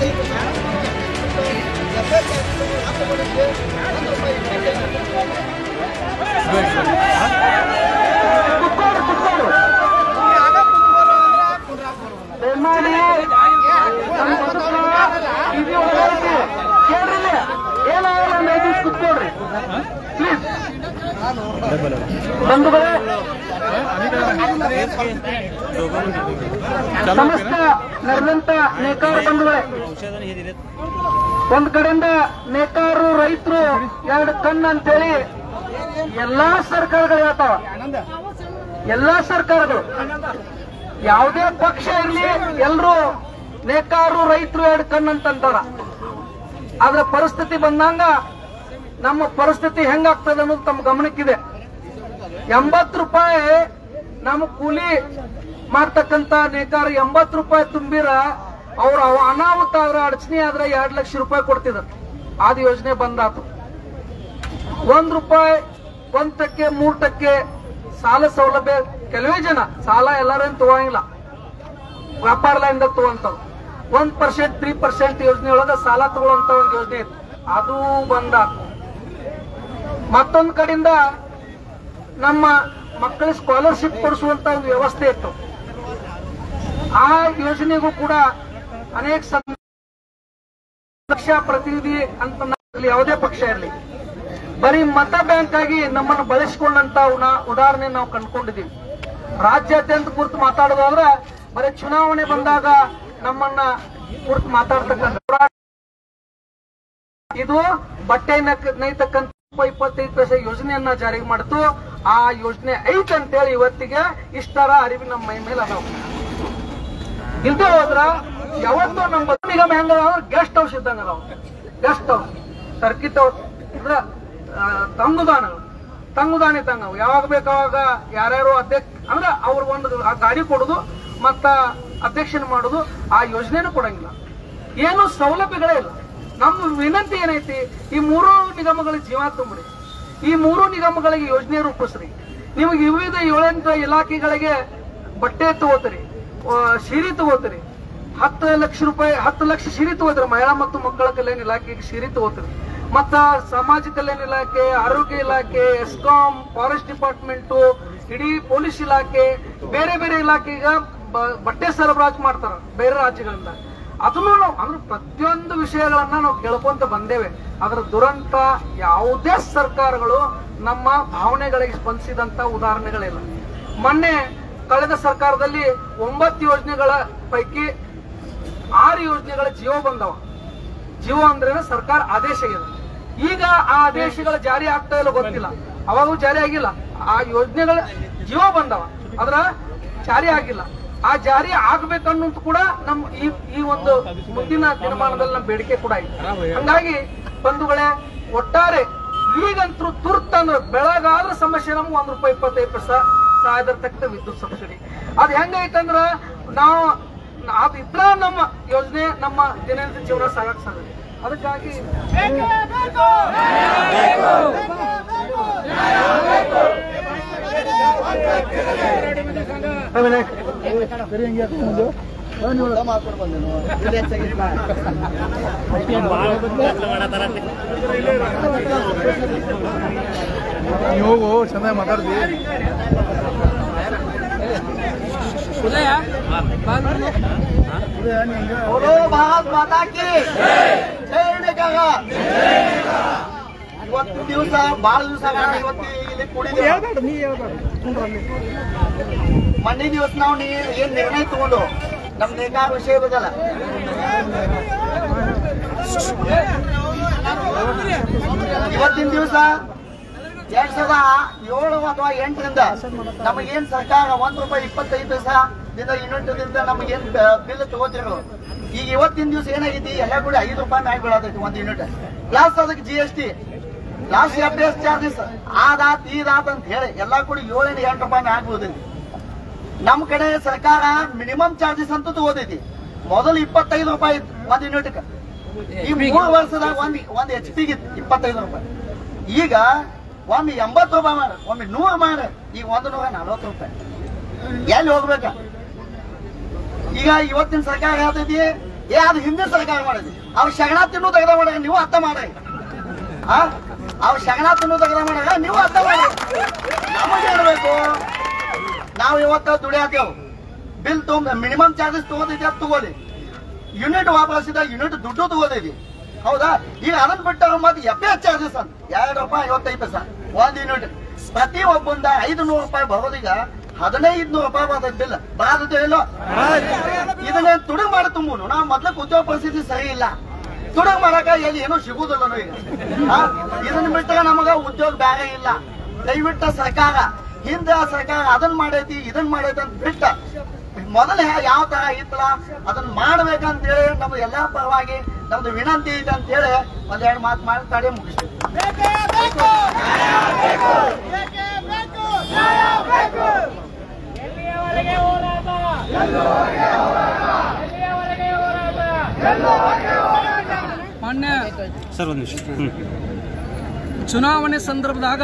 ಕುತ್ಕೊಳ್ರಿ ಕುತ್ಕೊಳ್ರಿ ದಯಮಾಡಿ ನಮ್ಮ ಬದುಕು ಇದು ಒಳಗೈತಿ ಕೇಳ್ರಿ ಇಲ್ಲಿ. ಏನಾಗಲ್ಲ ಒಂದು ಐದು ನಿಮಿಷ ಕುತ್ಕೊಳ್ರಿ ಪ್ಲೀಸ್ ಬಂಧುಗಳೇ ಸಮಸ್ತ ನಡೆದಂತ ನೇಕಾರ ಬಂಧುಗಳೇ ಒಂದ್ ಕಡೆಯಿಂದ ನೇಕಾರರು ರೈತರು ಎರಡು ಕಣ್ಣು ಅಂತೇಳಿ ಎಲ್ಲಾ ಸರ್ಕಾರಗಳು ಹೇಳ್ತಾವ ಎಲ್ಲಾ ಸರ್ಕಾರಗಳು ಯಾವುದೇ ಪಕ್ಷ ಇರಲಿ ಎಲ್ಲರೂ ನೇಕಾರರು ರೈತರು ಎರಡು ಕಣ್ಣು ಅಂತಂತಾರ ಆದ್ರೆ ಪರಿಸ್ಥಿತಿ ಬಂದಂಗ ನಮ್ಮ ಪರಿಸ್ಥಿತಿ ಹೆಂಗಾಗ್ತದೆ ಅನ್ನೋದು ತಮ್ಮ ಗಮನಕ್ಕಿದೆ ಎಂಬತ್ತು ರೂಪಾಯಿ ನಮ್ಮ ಕೂಲಿ ಮಾಡ್ತಕ್ಕಂತ ನೇಕಾರ ಎಂಬತ್ತು ರೂಪಾಯಿ ತುಂಬಿರ ಅವ್ರ ಅವ ಅನಾಹುತ ಆದ್ರೆ ಅಡಚಣೆ ಆದ್ರೆ ಎರಡ್ ಲಕ್ಷ ರೂಪಾಯಿ ಕೊಡ್ತಿದ್ರು ಆದ ಯೋಜನೆ ಬಂದಾತು ಒಂದ್ ರೂಪಾಯಿ ಒಂದ್ ಟಕ್ಕೆ ಮೂರ್ ಟಕ್ಕೆ ಸಾಲ ಸೌಲಭ್ಯ ಕೆಲವೇ ಜನ ಸಾಲ ಎಲ್ಲರೇನು ತಗೋಂಗಿಲ್ಲ ವ್ಯಾಪಾರ ಲೈನ್ದಾಗ ತಗೊಂತಾವ್ ಒಂದ್ ಪರ್ಸೆಂಟ್ ತ್ರೀ ಪರ್ಸೆಂಟ್ ಯೋಜನೆ ಒಳಗ ಸಾಲ ತಗೊಳ್ಳೋಂತ ಒಂದು ಯೋಜನೆ ಇತ್ತು ಅದು ಬಂದ ಮತ್ತೊಂದ್ ಕಡೆಯಿಂದ ನಮ್ಮ ಮಕ್ಕಳಿಗೆ ಸ್ಕಾಲರ್ಶಿಪ್ ಕೊಡಿಸುವಂತ ಒಂದು ವ್ಯವಸ್ಥೆ ಇತ್ತು ಆ ಯೋಜನೆಗೂ ಕೂಡ ಅನೇಕ ಸಂ- ಪಕ್ಷ ಪ್ರತಿನಿಧಿ ಅಂತ ಇರ್ಲಿ, ಯಾವುದೇ ಪಕ್ಷ ಇರಲಿ ಬರೀ ಮತ ಬ್ಯಾಂಕ್ ಆಗಿ ನಮ್ಮನ್ನು ಬಳಸಿಕೊಂಡಂತ ಉನಾ- ಉದಾಹರಣೆ ನಾವು ಕಂಡುಕೊಂಡಿದ್ದೀವಿ ರಾಜ್ಯಾದ್ಯಂತ ಕುರಿತು ಮಾತಾಡೋದಾದ್ರೆ ಬರೀ ಚುನಾವಣೆ ಬಂದಾಗ ನಮ್ಮನ್ನ ಕುರಿತು ಮಾತಾಡ್ತಕ್ಕಂಥ ಹೋರಾಟ ಇದು ಬಟ್ಟೆ ನಕ್- ನೇಯ್ತಕ್ಕಂಥ ಇಪ್ಪತ್ತೈದು ಪೈಸೆ ಯೋಜನೆಯನ್ನ ಜಾರಿಗೆ ಮಾಡಿತು ಆ ಯೋಜನೆ ಐತ್ ಅಂತೇಳಿ ಇವತ್ತಿಗೆ ಇಷ್ಟರ ಅರಿವು ನಮ್ಮ ಮೈ ಮೇಲೆ ಅದಾವ ಇಲ್ದೇ ಹೋದ್ರ ಯಾವತ್ತೂ ನಮ್ಮ ಬಸ್ ನಿಗಮ ಹೆಂಗ ಗೆಸ್ಟ್ ಹೌಸ್ ಇದ್ದಂಗ ಅದಾವ ಗೆಸ್ಟ್ ಹೌಸ್ ಸರ್ಕಿಟ್ ಹೌಸ್ ಅಂದ್ರ ಆ, ತಂಗುದಾನಗಳು ತಂಗುದಾನ ಇದ್ದಂಗ ಅವು. ಯಾವಾಗ ಬೇಕಾವಾಗ ಯಾರ್ಯಾರು ಅಧ್ಯಕ್ಷ ಅಂದ್ರ ಅವ್ರ ಒಂದು ಆ ಗಾಡಿ ಕೊಡುದು ಮತ್ತ ಅಧ್ಯಕ್ಷನ ಮಾಡುದು ಆ ಯೋಜನೆನೂ ಕೊಡಂಗಿಲ್ಲ ಏನು ಸೌಲಭ್ಯಗಳೇ ಇಲ್ಲ ನಮ್ಮ ವಿನಂತಿ ಏನೈತಿ ಈ ಮೂರು ನಿಗಮಗಳಿಗೆ ಜೀವ ತುಂಬ್ರಿ ಈ ಮೂರು ನಿಗಮಗಳಿಗೆ ಯೋಜನೆ ರೂಪಿಸ್ರಿ ನಿಮಗೆ ವಿವಿಧ ಏಳೆಂಟು ಇಲಾಖೆಗಳಿಗೆ ಬಟ್ಟೆ ತಗೋತೀರಿ ಆ, ಸೀರೆ ತಗೋತೀರಿ ಹತ್ತು ಲಕ್ಷ ರೂಪಾಯಿ ಹತ್ತು ಲಕ್ಷ ಸೀರೆ ತಗೋತೀರಿ ಮಹಿಳಾ ಮತ್ತು ಮಕ್ಕಳ ಕಲ್ಯಾಣ ಇಲಾಖೆಗೆ ಸೀರೆ ತಗೋತೀರಿ ಮತ್ತ ಸಮಾಜ ಕಲ್ಯಾಣ ಇಲಾಖೆ ಆರೋಗ್ಯ ಇಲಾಖೆ ಎಸ್ಕಾಂ ಫಾರೆಸ್ಟ್ ಡಿಪಾರ್ಟ್ಮೆಂಟ್ ಇಡೀ ಪೊಲೀಸ್ ಇಲಾಖೆ ಬೇರೆ ಬೇರೆ ಇಲಾಖೆಗ ಬ- ಬಟ್ಟೆ ಸರಬರಾಜು ಮಾಡ್ತಾರ ಬೇರೆ ರಾಜ್ಯಗಳಿಂದ ಅದನ್ನು ನಾವು ಅಂದ್ರೆ ಪ್ರತಿಯೊಂದು ವಿಷಯಗಳನ್ನ ನಾವು ಕೇಳ್ಕೊಂತ ಬಂದೇವೆ ಅದರ ದುರಂತ ಯಾವುದೇ ಸರ್ಕಾರಗಳು ನಮ್ಮ ಭಾವನೆಗಳಿಗೆ ಸ್ಪಂದಿಸಿದಂತ ಉದಾಹರಣೆಗಳಿಲ್ಲ ಮೊನ್ನೆ ಕಳೆದ ಸರ್ಕಾರದಲ್ಲಿ ಒಂಬತ್ತು ಯೋಜನೆಗಳ ಪೈಕಿ ಆರು ಯೋಜನೆಗಳ ಜೀವ ಬಂದವ ಜೀವ ಅಂದ್ರೆ ಸರ್ಕಾರ ಆದೇಶ ಇದೆ ಈಗ ಆ ಆದೇಶಗಳ ಜಾರಿ ಆಗ್ತಾ ಇಲ್ಲ ಗೊತ್ತಿಲ್ಲ ಅವಾಗೂ ಜಾರಿ ಆಗಿಲ್ಲ ಆ ಯೋಜನೆಗಳ ಜೀವ ಬಂದವ ಅದ್ರ ಜಾರಿ ಆಗಿಲ್ಲ ಆ ಜಾರಿ ಆಗ್ಬೇಕನ್ನೋದು ಕೂಡ ನಮ್ ಈ ಈ ಒಂದು ಮುಂದಿನ ದಿನಮಾನದಲ್ಲಿ ನಮ್ಮ ಬೇಡಿಕೆ ಕೂಡ ಇದೆ ಹಂಗಾಗಿ ಬಂಧುಗಳೇ ಒಟ್ಟಾರೆ ಈಗಂತೂ ತುರ್ತ ಅಂದ್ರೆ ಬೆಳಗಾದ್ರ ಸಮಸ್ಯೆ ನಮ್ಗೆ ಒಂದ್ ರೂಪಾಯಿ ಇಪ್ಪತ್ತೈದು ಪೈಸಾ ಸಹಾಯದರ್ತಕ್ಕಂಥ ವಿದ್ಯುತ್ ಸಬ್ಸಿಡಿ ಅದ್ ಹೆಂಗೈತಂದ್ರ ನಾವು ಅದು ಇದ್ರ ನಮ್ಮ ಯೋಜನೆ ನಮ್ಮ ದಿನನಿತ್ಯ ಜೀವನ ಸಾಗಕ್ ಸಾಧ್ಯ ಅದಕ್ಕಾಗಿ ನೀವು ಹೋಗು ಚೆನ್ನಾಗಿ ಮಾತಾಡ್ತಿ बोलो भारत माता की ಜೈ ಕಾಗ ಇವತ್ತು ದಿವಸ ಬಹಳ ದಿವಸ ಇವತ್ತು ಇಲ್ಲಿ ಕುಡಿದೇವೆ ಮೊನ್ನೆ ದಿವಸ ನಾವು ನೀ ಏನ್ ನಿರ್ಣಯ ತಗೊಂಡು ನಮ್ ನೇಕಾರ ವಿಷಯ ಇರೋದಲ್ಲ ಇವತ್ತಿನ ದಿವಸ ಎರಡ್ ಸಾವಿರದ ಏಳು ಅಥವಾ ಎಂಟರಿಂದ ನಮಗೇನ್ ಸರ್ಕಾರ ಒಂದ್ ರೂಪಾಯಿ ಇಪ್ಪತ್ತೈದು ಪೈಸಾ ದಿಂದ ಯೂನಿಟ್ದಿಂದ ನಮಗೇನ್ ಬಿಲ್ ತಗೋತಿರೋ ಈಗ ಇವತ್ತಿನ ದಿವಸ ಏನಾಗೈತಿ ಎಲ್ಲ ಕೂಡ ಐದು ರೂಪಾಯಿ ಮ್ಯಾಗ ಬೀಳತೈತಿ ಒಂದ್ ಯೂನಿಟ್ ಪ್ಲಸ್ ಅದಕ್ಕೆ G S T last F S charges ಆದಾತ್ ಈದಾತ್ ಅಂತ ಹೇಳಿ ಎಲ್ಲಾ ಕೂಡ ಏಳರಿಂದ ಎಂಟು ರೂಪಾಯಿ ಮ್ಯಾಗ ಬೀಳ್ತೈತಿ ನಮ್ ಕಡೆ ಸರ್ಕಾರ ಮಿನಿಮಮ್ ಚಾರ್ಜಸ್ ಅಂತೂ ತಗೋತೈತಿ ಮೊದಲು ಇಪ್ಪತ್ತೈದು ರೂಪಾಯಿ ಇತ್ತು ಒಂದ್ ಯೂನಿಟ್ಗೆ ಈ ಮೂರು ವರ್ಷದಾಗ ಒಂದ್ ಒಂದ್ ಎಚ್ ಪಿಗೆ ಇಪ್ಪತ್ತೈದು ರೂಪಾಯಿ ಈಗ ಒಮ್ಮೆ ಎಂಬತ್ತು ರೂಪಾಯಿ ಮಾಡ ಒಮ್ಮೆ ನೂರು ಮಾಡ ಈಗ ಒಂದು ನೂರ ನಲ್ವತ್ತು ರೂಪಾಯಿ ಎಲ್ಲಿ ಹೋಗ್ಬೇಕ ಈಗ ಇವತ್ತಿನ ಸರ್ಕಾರ ಹೇಳ್ತೈತಿ ಏ ಅದು ಹಿಂದಿನ ಸರ್ಕಾರ ಮಾಡಿದ್ವಿ ಅವ್ರು ಶಗಣ ತಿನ್ನು ತೆಗೆದ ಮಾಡಾಗ ನೀವು ಅರ್ಥ ಮಾಡಿ ಆ ಅವ್ರು ಶಗಣ ತಿನ್ನು ತೆಗೆದ ಮಾಡಾಗ ನೀವು ಅರ್ಥ ಮಾಡಿ ನಮಗೆ ಇರಬೇಕು ನಾವು ಇವತ್ತ ದುಡಿಯಾತೇವು ಬಿಲ್ ತೊಗೊಂಡ್ ಮಿನಿಮಮ್ ಚಾರ್ಜಸ್ ತಗೋದಿದ್ದೆ ಅದು ತಗೋಲಿ ಯೂನಿಟ್ ವಾಪಸಿದ ಯೂನಿಟ್ ದುಡ್ಡು ತಗೋದಿದ್ವಿ ಹೌದಾ ಈಗ ಅದನ್ನ ಬಿಟ್ಟು ಮತ್ತೆ ಎಫ್ ಎಸ್ ಚಾರ್ಜಸ್ ಅಂತ ಎರಡು ರೂಪಾಯಿ ಐವತ್ತೈದು ಪೈಸಾ ಒಂದ್ ಯೂನಿಟ್ ಪ್ರತಿ ಒಬ್ಬಂದ ಐದು ನೂರು ರೂಪಾಯಿ ಬರೋದೀಗ ಹದಿನೈದು ನೂರು ರೂಪಾಯಿ ಬರ್ತೈತೆ ಬಿಲ್ ಬರತ್ತೆ ಇಲ್ಲೋ ಇದನ್ನ ತುಡುಗ್ ಮಾಡಿ ತುಂಬುನು ನಾವು ಮೊದ್ಲಕ್ಕೆ ಉದ್ಯೋಗ ಪರಿಸ್ಥಿತಿ ಸರಿ ಇಲ್ಲ ತುಡುಗ್ ಮಾಡಕ ಎಲ್ಲಿ ಏನೂ ಸಿಗುದಿಲ್ಲ ಈಗ ಆ, ಇದನ್ನ ಬಿಟ್ಟಾಗ ನಮಗ ಉದ್ಯೋಗ ಬೇರೆ ಇಲ್ಲ ದಯವಿಟ್ಟ ಸರ್ಕಾರ ಹಿಂದೆ ಸರ್ಕಾರ ಅದನ್ನ ಮಾಡೈತಿ ಇದನ್ನ ಮಾಡೈತಿ ಅಂತ ಬಿಟ್ಟ ಮೊದಲ ಯಾವ ತರ ಇತ್ತಲ್ಲ ಅದನ್ನ ಮಾಡ್ಬೇಕಂತೇಳಿ ನಮ್ದು ಎಲ್ಲಾ ಪರವಾಗಿ ನಮ್ದು ವಿನಂತಿ ಐತೆ ಅಂತ ಹೇಳಿ ಒಂದೆರಡು ಮಾತು ಮಾಡಿ ತಡೆ ಮುಗಿಸ್ತೀವಿ ಮಾನ್ಯ ಸರ್ ಒಂದು ನಿಮಿಷ ಹ್ಞೂ ಚುನಾವಣೆ ಸಂದರ್ಭದಾಗ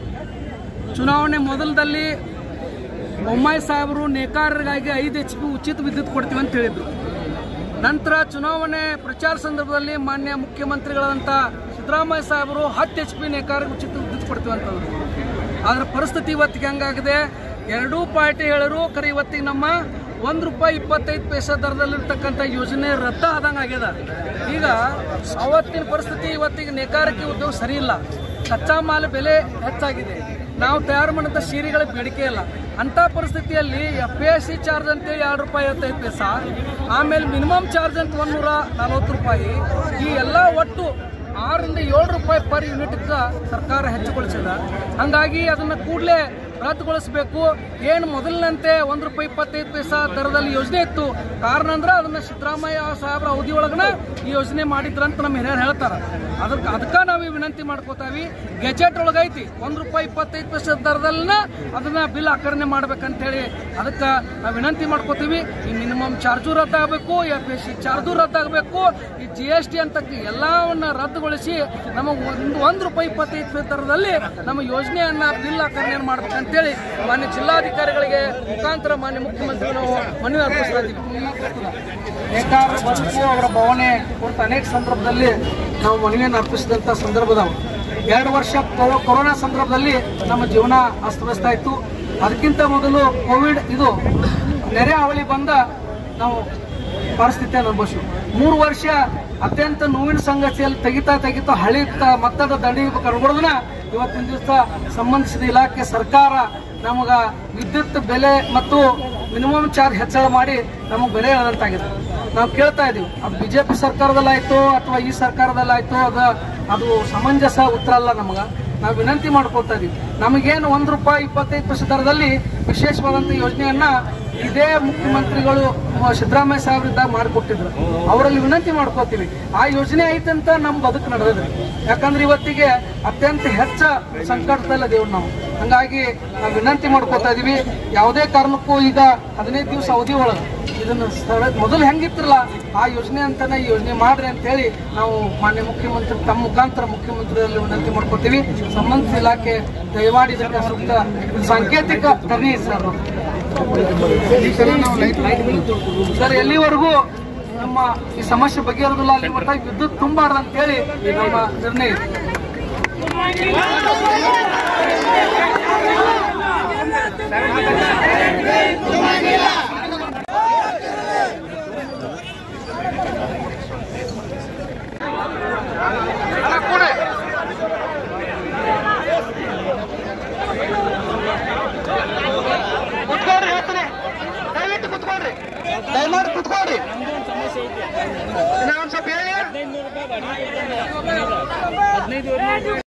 ಚುನಾವಣೆ ಮೊದಲದಲ್ಲಿ ಬೊಮ್ಮಾಯಿ ಸಾಹೇಬರು ನೇಕಾರರಿಗಾಗಿ ಐದು ಎಚ್ ಪಿ ಉಚಿತ ವಿದ್ಯುತ್ ಕೊಡ್ತೀವಿ ಅಂತ ಹೇಳಿದ್ರು ನಂತರ ಚುನಾವಣೆ ಪ್ರಚಾರ ಸಂದರ್ಭದಲ್ಲಿ ಮಾನ್ಯ ಮುಖ್ಯಮಂತ್ರಿಗಳಾದಂಥ ಸಿದ್ದರಾಮಯ್ಯ ಸಾಹೇಬರು ಹತ್ತು ಎಚ್ ಪಿ ನೇಕಾರರಿಗೆ ಉಚಿತ ವಿದ್ಯುತ್ ಕೊಡ್ತೀವಿ ಅಂತಂದ್ರು ಆದ್ರೆ ಪರಿಸ್ಥಿತಿ ಇವತ್ತಿಗೆ ಹೆಂಗಾಗಿದೆ ಎರಡೂ ಪಾರ್ಟಿ ಹೇಳರು ಖರೆ ಇವತ್ತಿಗೆ ನಮ್ಮ ಒಂದು ರೂಪಾಯಿ ಇಪ್ಪತ್ತೈದು ಪೈಸೆ ದರದಲ್ಲಿರ್ತಕ್ಕಂಥ ಯೋಜನೆ ರದ್ದ ಆದಂಗೆ ಆಗ್ಯದ ಈಗ ಅವತ್ತಿನ ಪರಿಸ್ಥಿತಿ ಇವತ್ತಿಗೆ ನೇಕಾರಿಕೆ ಉದ್ಯೋಗ ಸರಿ ಇಲ್ಲ ಕಚ್ಚಾ ಮಾಲ್ ಬೆಲೆ ಹೆಚ್ಚಾಗಿದೆ ನಾವು ತಯಾರು ಮಾಡಿದ ಸೀರೆಗಳ ಬೇಡಿಕೆ ಇಲ್ಲ ಅಂತ ಪರಿಸ್ಥಿತಿಯಲ್ಲಿ ಎಫ್ ಎಸ್ ಸಿ ಚಾರ್ಜ್ ಅಂತೇಳಿ ಎರಡು ರೂಪಾಯಿ ಐವತ್ತೈದು ಪೈಸಾ ಆಮೇಲೆ ಮಿನಿಮಮ್ ಚಾರ್ಜ್ ಅಂತ ಒಂದೂರ ನಲವತ್ತು ರೂಪಾಯಿ ಈ ಎಲ್ಲ ಒಟ್ಟು ಆರರಿಂದ ಏಳು ರೂಪಾಯಿ ಪರ್ ಯೂನಿಟ್ಗೆ ಸರ್ಕಾರ ಹೆಚ್ಚುಗೊಳಿಸಿದ ಹಂಗಾಗಿ ಅದನ್ನ ಕೂಡಲೇ ರದ್ದುಗೊಳಿಸಬೇಕು ಏನು ಮೊದಲಿನಂತೆ ಒಂದು ರೂಪಾಯಿ ಇಪ್ಪತ್ತೈದು ಪೈಸಾ ದರದಲ್ಲಿ ಯೋಜನೆ ಇತ್ತು ಕಾರಣ ಅಂದ್ರೆ ಅದನ್ನ ಸಿದ್ದರಾಮಯ್ಯ ಸಾಹೇಬ್ರ ಅವಧಿ ಒಳಗನ ಈ ಯೋಜನೆ ಮಾಡಿದ್ರಂತ ನಮ್ಮ ಹಿರಿಯರು ಹೇಳ್ತಾರ ಅದಕ್ಕೆ ಅದಕ್ಕೆ ನಾವು ಈ ವಿನಂತಿ ಮಾಡ್ಕೋತಾವಿ ಗೆಜೆಟ್ ಒಳಗೈತಿ ಒಂದು ರೂಪಾಯಿ ಇಪ್ಪತ್ತೈದು ಪೈಸೆ ದರದಲ್ಲಿನ ಅದನ್ನ ಬಿಲ್ ಆಕರಣೆ ಮಾಡ್ಬೇಕಂತ ಹೇಳಿ ಅದಕ್ಕೆ ನಾವು ವಿನಂತಿ ಮಾಡ್ಕೋತೀವಿ ಈ ಮಿನಿಮಮ್ ಚಾರ್ಜು ರದ್ದಾಗಬೇಕು ಎಫ್ ಎಸ್ ಸಿ ಚಾರ್ಜು ರದ್ದಾಗಬೇಕು ಈ ಜಿ ಎಸ್ ಟಿ ಅಂತ ಎಲ್ಲವನ್ನ ರದ್ದುಗೊಳಿಸಿ ನಮಗೆ ಒಂದು ಒಂದು ರೂಪಾಯಿ ಇಪ್ಪತ್ತೈದು ಪೈಸೆ ದರದಲ್ಲಿ ನಮ್ಮ ಯೋಜನೆಯನ್ನ ಬಿಲ್ ಆಕರಣೆ ಮಾಡ್ಬೇಕಂತೇಳಿ ಮಾನ್ಯ ಜಿಲ್ಲಾಧಿಕಾರಿಗಳಿಗೆ ಮುಖಾಂತರ ಮಾನ್ಯ ಮುಖ್ಯಮಂತ್ರಿ ನಾವು ಮನವಿ ಅರ್ಪಿಸ್ತಾ ಇದ್ದೀವಿ ನೇಕಾರ ಬದುಕು ಅವರ ಭಾವನೆ ಕುರಿತು ಅನೇಕ ಸಂದರ್ಭದಲ್ಲಿ ನಾವು ಮನವಿಯನ್ನು ಅರ್ಪಿಸಿದಂಥ ಸಂದರ್ಭದವು ಎರಡು ವರ್ಷ ಕೊ- ಕೊರೋನಾ ಸಂದರ್ಭದಲ್ಲಿ ನಮ್ಮ ಜೀವನ ಅಸ್ತವ್ಯಸ್ತ ಇತ್ತು ಅದಕ್ಕಿಂತ ಮೊದಲು ಕೋವಿಡ್ ಇದು ನೆರೆ ಹಾವಳಿ ಬಂದ ನಾವು ಪರಿಸ್ಥಿತಿಯನ್ನು ಅನುಭವಿಸಿದ್ವಿ ಮೂರು ವರ್ಷ ಅತ್ಯಂತ ನೋವಿನ ಸಂಗತಿಯಲ್ಲಿ ತೆಗಿತಾ ತೆಗಿತಾ ಹಳಿ ತ- ಮತ್ತದ ದಂಡಿ ಕರ್ಗೊಡೋದನ್ನ ಇವತ್ತಿನ ದಿವಸ ಸಂಬಂಧಿಸಿದ ಇಲಾಖೆ ಸರ್ಕಾರ ನಮಗ ವಿದ್ಯುತ್ ಬೆಲೆ ಮತ್ತು ಮಿನಿಮಮ್ ಚಾರ್ಜ್ ಹೆಚ್ಚಳ ಮಾಡಿ ನಮಗೆ ಬೆಲೆ ಇಳದಂತಾಗಿದೆ ನಾವು ಕೇಳ್ತಾ ಇದೀವಿ ಅದು ಬಿಜೆಪಿ ಸರ್ಕಾರದಲ್ಲಾಯ್ತು ಅಥವಾ ಈ ಸರ್ಕಾರದಲ್ಲಾಯ್ತು ಅದು ಅದು ಸಮಂಜಸ ಉತ್ತರ ಅಲ್ಲ ನಮಗ ನಾವು ವಿನಂತಿ ಮಾಡ್ಕೊಳ್ತಾ ಇದೀವಿ ನಮಗೇನು ಒಂದು ರೂಪಾಯಿ ಇಪ್ಪತ್ತೈದು ಪೈಸೆ ದರದಲ್ಲಿ ವಿಶೇಷವಾದಂಥ ಯೋಜನೆಯನ್ನ ಇದೇ ಮುಖ್ಯಮಂತ್ರಿಗಳು ಮ- ಸಿದ್ದರಾಮಯ್ಯ ಸಾಹೇಬ್ರಿದ್ದಾಗ ಮಾಡಿಕೊಟ್ಟಿದ್ರು ಅವರಲ್ಲಿ ವಿನಂತಿ ಮಾಡ್ಕೋತೀವಿ ಆ ಯೋಜನೆ ಐತಂತ ನಮ್ಮ ಬದುಕು ನಡೆದ್ರಿ ಯಾಕಂದ್ರೆ ಇವತ್ತಿಗೆ ಅತ್ಯಂತ ಹೆಚ್ಚ ಸಂಕಟದಲ್ಲಿದ್ದೇವೆ ನಾವು ಹಂಗಾಗಿ ನಾವು ವಿನಂತಿ ಮಾಡ್ಕೋತಾ ಇದೀವಿ ಯಾವುದೇ ಕಾರಣಕ್ಕೂ ಈಗ ಹದಿನೈದು ದಿವಸ ಅವಧಿ ಒಳಗೆ ಇದನ್ನು ಸ್ಥಳ- ಮೊದಲು ಹೆಂಗಿತ್ರಲ್ಲ ಆ ಯೋಜನೆ ಅಂತಾನೆ ಈ ಯೋಜನೆ ಮಾಡ್ರಿ ಅಂತ ಹೇಳಿ ನಾವು ಮಾನ್ಯ ಮುಖ್ಯಮಂತ್ರಿ ತಮ್ಮ ಮುಖಾಂತರ ಮುಖ್ಯಮಂತ್ರಿಯಲ್ಲಿ ವಿನಂತಿ ಮಾಡ್ಕೋತೀವಿ ಸಂಬಂಧಿತ ಇಲಾಖೆ ದಯಮಾಡಿ ಇದಕ್ಕೆ ಸೂಕ್ತ ಸಾಂಕೇತಿಕ ತನ್ನಿ ಸರ್ ಸರ್ ಎಲ್ಲಿವರೆಗೂ ನಮ್ಮ ಈ ಸಮಸ್ಯೆ ಬಗೆಹರಿದಿಲ್ಲ ಅಲ್ಲಿ ಮಟ್ಟ ವಿದ್ಯುತ್ ತುಂಬಾರ್ದು ಅಂತ ಹೇಳಿ ನಮ್ಮ ನಿರ್ಣಯ ಇದೆ. ಕುತ್ಕೊಳ್ರಿ ಹೇಳ್ತೀನಿ ದಯವಿಟ್ಟು ಕುತ್ಕೊಳ್ರಿ ದಯಮಾಡಿ ಕುತ್ಕೊಳ್ರಿ ಇನ್ನೊಂದ್ ಸ್ವಲ್ಪ ಹೇಳಿ